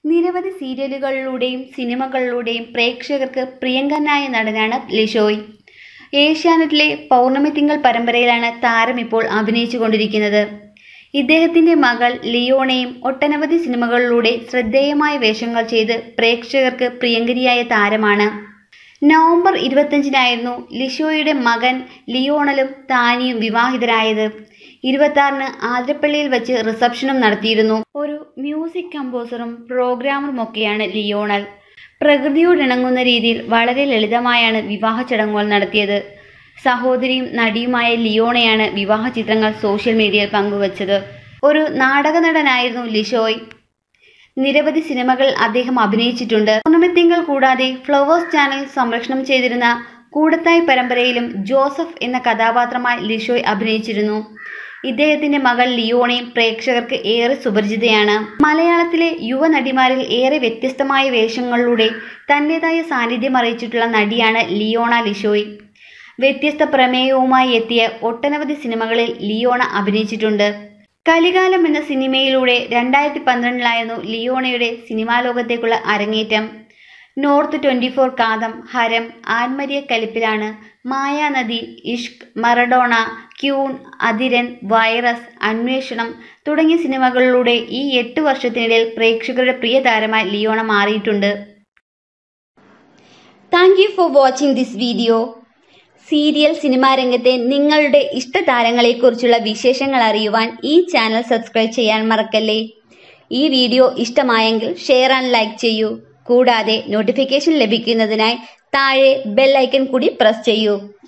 നിരവധി സീരിയലുകളിലൂടെയും സിനിമകളിലൂടെയും പ്രേക്ഷകർക്ക് പ്രിയങ്കരനായ നടനാണ് ലിഷോയ് ഏഷ്യാനെറ്റിലെ പൗർണമി തിങ്കൾ പരമ്പരയിലാണ് താരം ഇപ്പോൾ അഭിനയിച്ചു കൊണ്ടിരിക്കുന്നത് ഇദ്ദേഹത്തിന്റെ മകൾ ലിയോണയും ഒട്ടനവധി സിനിമകളിലൂടെ ശ്രദ്ധേയമായ വേഷങ്ങൾ ചെയ്ത് പ്രേക്ഷകർക്ക് പ്രിയങ്കരിയായ താരമാണ് നവംബർ ഇരുപത്തഞ്ചിനായിരുന്നു ലിഷോയുടെ മകൻ ലിയോണലും താനിയും വിവാഹിതരായത് ഇരുപത്തി ആതിരപ്പള്ളിയിൽ വെച്ച് റിസപ്ഷനും നടത്തിയിരുന്നു ഒരു മ്യൂസിക് കമ്പോസറും പ്രോഗ്രാമറും ഒക്കെയാണ് ലിയോണൽ പ്രകൃതിയോടിണങ്ങുന്ന രീതിയിൽ വളരെ ലളിതമായാണ് വിവാഹ ചടങ്ങുകൾ നടത്തിയത് സഹോദരിയും നടിയുമായ ലിയോണയാണ് വിവാഹ ചിത്രങ്ങൾ സോഷ്യൽ മീഡിയയിൽ പങ്കുവച്ചത് ഒരു നാടക നടനായിരുന്നു ലിഷോയ് നിരവധി സിനിമകൾ അദ്ദേഹം അഭിനയിച്ചിട്ടുണ്ട് പൗർണമിത്തിങ്കൾ കൂടാതെ ഫ്ലവേഴ്സ് ചാനൽ സംരക്ഷണം ചെയ്തിരുന്ന കൂടത്തായ് പരമ്പരയിലും ജോസഫ് എന്ന കഥാപാത്രമായി ലിഷോയ് അഭിനയിച്ചിരുന്നു ഇദ്ദേഹത്തിന്റെ മകൾ ലിയോണയും പ്രേക്ഷകർക്ക് ഏറെ സുപരിചിതയാണ് മലയാളത്തിലെ യുവ നടിമാരിൽ ഏറെ വ്യത്യസ്തമായ വേഷങ്ങളിലൂടെ തന്റേതായ സാന്നിധ്യം അറിയിച്ചിട്ടുള്ള നടിയാണ് ലിയോണ ലിഷോയ് വ്യത്യസ്ത പ്രമേയവുമായി എത്തിയ ഒട്ടനവധി സിനിമകളിൽ ലിയോണ അഭിനയിച്ചിട്ടുണ്ട് കലികാലം എന്ന സിനിമയിലൂടെ രണ്ടായിരത്തി പന്ത്രണ്ടിലായിരുന്നു ലിയോണയുടെ സിനിമാ ലോകത്തേക്കുള്ള അരങ്ങേറ്റം north twenty four Kaatham Haram Ann Maria Kalippilaanu Mayanadi Ishq Maradona Queen Athiran Virus Anveshanam തുടങ്ങിയ സിനിമകളിലൂടെ ഈ എട്ട് വർഷത്തിനിടയിൽ പ്രേക്ഷകരുടെ പ്രിയ താരമായി ലിയോണ മാറിയിട്ടുണ്ട് thank you for watching this video serial cinema രംഗത്തെ നിങ്ങളുടെ ഇഷ്ട താരങ്ങളെക്കുറിച്ചുള്ള വിശേഷങ്ങൾ അറിയുവാൻ ഈ ചാനൽ സബ്സ്ക്രൈബ് ചെയ്യാൻ മറക്കല്ലേ ഈ വീഡിയോ ഇഷ്ടമായെങ്കിൽ ഷെയർ ആൻഡ് ലൈക്ക് ചെയ്യൂ കൂടാതെ നോട്ടിഫിക്കേഷൻ ലഭിക്കുന്നതിനായി താഴെ ബെൽ ഐക്കൺ കൂടി പ്രസ് ചെയ്യൂ